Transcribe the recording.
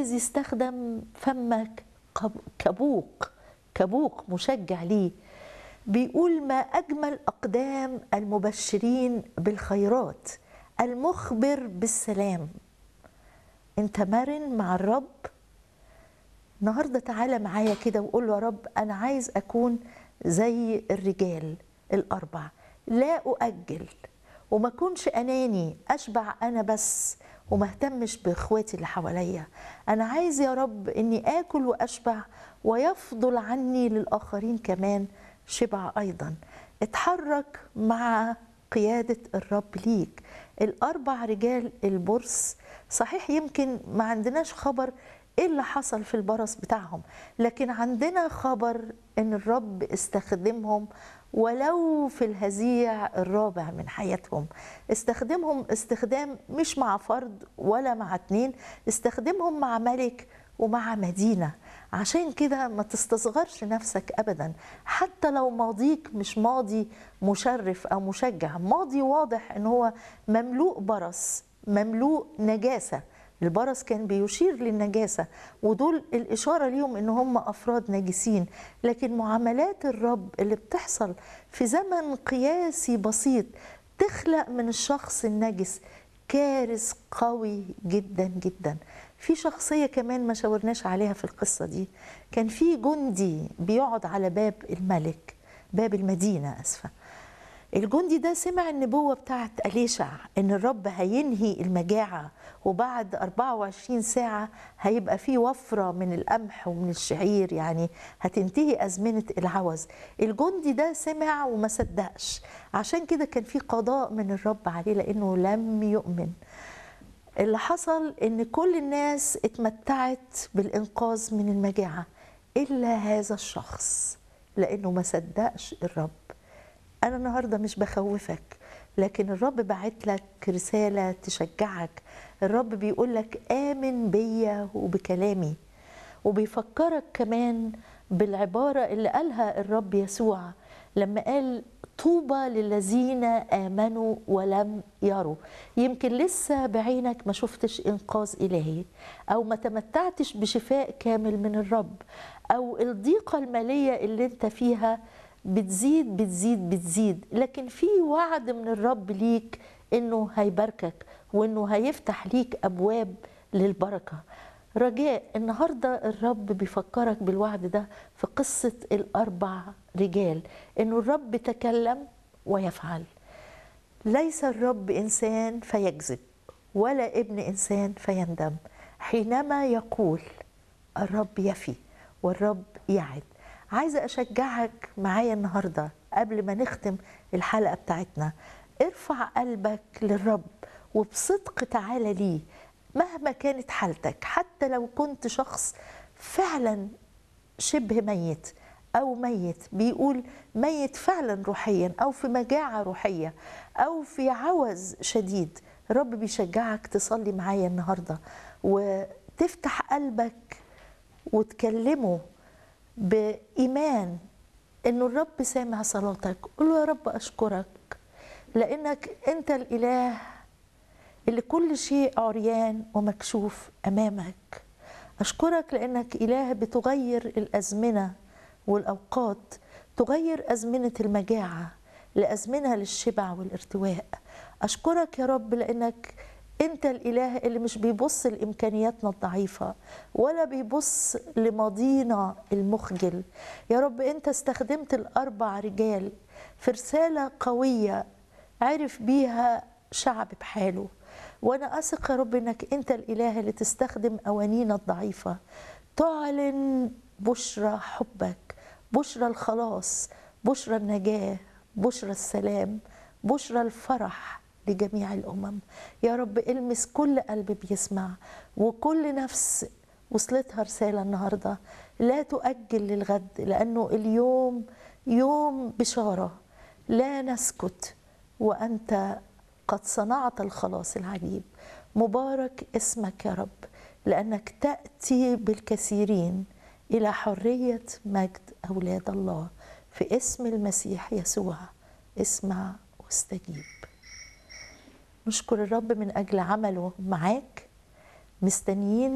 عايز يستخدم فمك كب- كبوق كبوق مشجع ليه بيقول ما أجمل أقدام المبشرين بالخيرات المخبر بالسلام انت مرن مع الرب النهارده تعالى معايا كده وقول له يا رب انا عايز اكون زي الرجال الاربع لا اؤجل وما اكونش اناني اشبع انا بس وما اهتمش باخواتي اللي حواليا انا عايز يا رب اني اكل واشبع ويفضل عني للاخرين كمان شبع ايضا اتحرك مع قياده الرب ليك الاربع رجال البرص صحيح يمكن ما عندناش خبر ايه اللي حصل في البرص بتاعهم لكن عندنا خبر ان الرب استخدمهم ولو في الهزيع الرابع من حياتهم استخدمهم استخدام مش مع فرد ولا مع اتنين استخدمهم مع ملك ومع مدينة عشان كده ما تستصغرش نفسك أبدا حتى لو ماضيك مش ماضي مشرف أو مشجع ماضي واضح أن هو مملوء برص مملوء نجاسة البرص كان بيشير للنجاسة ودول الإشارة ليهم إن هم أفراد نجسين لكن معاملات الرب اللي بتحصل في زمن قياسي بسيط تخلق من الشخص النجس كارث قوي جدا جدا في شخصية كمان ما شاورناش عليها في القصة دي كان في جندي بيقعد على باب الملك باب المدينة أسفة الجندي ده سمع النبوة بتاعت أليشع إن الرب هينهي المجاعة وبعد 24 ساعة هيبقى في وفرة من القمح ومن الشعير يعني هتنتهي أزمنة العوز الجندي ده سمع وما صدقش عشان كده كان في قضاء من الرب عليه لأنه لم يؤمن اللي حصل ان كل الناس اتمتعت بالانقاذ من المجاعه الا هذا الشخص لانه ما صدقش الرب انا النهارده مش بخوفك لكن الرب بعت لك رساله تشجعك الرب بيقول لك امن بيا وبكلامي وبيفكرك كمان بالعباره اللي قالها الرب يسوع لما قال طوبى للذين امنوا ولم يروا يمكن لسه بعينك ما شفتش انقاذ الهي او ما تمتعتش بشفاء كامل من الرب او الضيقه الماليه اللي انت فيها بتزيد بتزيد بتزيد لكن في وعد من الرب ليك انه هيباركك وانه هيفتح ليك ابواب للبركه رجاء النهارده الرب بيفكرك بالوعد ده في قصه الاربع رجال انه الرب تكلم ويفعل ليس الرب انسان فيكذب ولا ابن انسان فيندم حينما يقول الرب يفي والرب يعد عايزه اشجعك معايا النهارده قبل ما نختم الحلقه بتاعتنا ارفع قلبك للرب وبصدق تعالى ليه مهما كانت حالتك حتى لو كنت شخص فعلا شبه ميت او ميت بيقول ميت فعلا روحيا او في مجاعه روحيه او في عوز شديد الرب بيشجعك تصلي معايا النهارده وتفتح قلبك وتكلمه بايمان انه الرب سامع صلاتك قول له يا رب اشكرك لانك انت الاله اللي كل شيء عريان ومكشوف امامك اشكرك لانك اله بتغير الازمنه والاوقات تغير ازمنه المجاعه لازمنه للشبع والارتواء اشكرك يا رب لانك انت الاله اللي مش بيبص لامكانياتنا الضعيفه ولا بيبص لماضينا المخجل يا رب انت استخدمت الاربع رجال في رساله قويه عرف بيها شعب بحاله وانا اثق يا رب انك انت الاله اللي تستخدم اوانينا الضعيفه تعلن بشرى حبك بشرى الخلاص بشرى النجاه بشرى السلام بشرى الفرح لجميع الامم يا رب المس كل قلب بيسمع وكل نفس وصلتها رساله النهارده لا تؤجل للغد لانه اليوم يوم بشاره لا نسكت وانت قد صنعت الخلاص العجيب مبارك اسمك يا رب لانك تاتي بالكثيرين الى حريه مجد اولاد الله في اسم المسيح يسوع اسمع واستجيب نشكر الرب من اجل عمله معاك مستنيين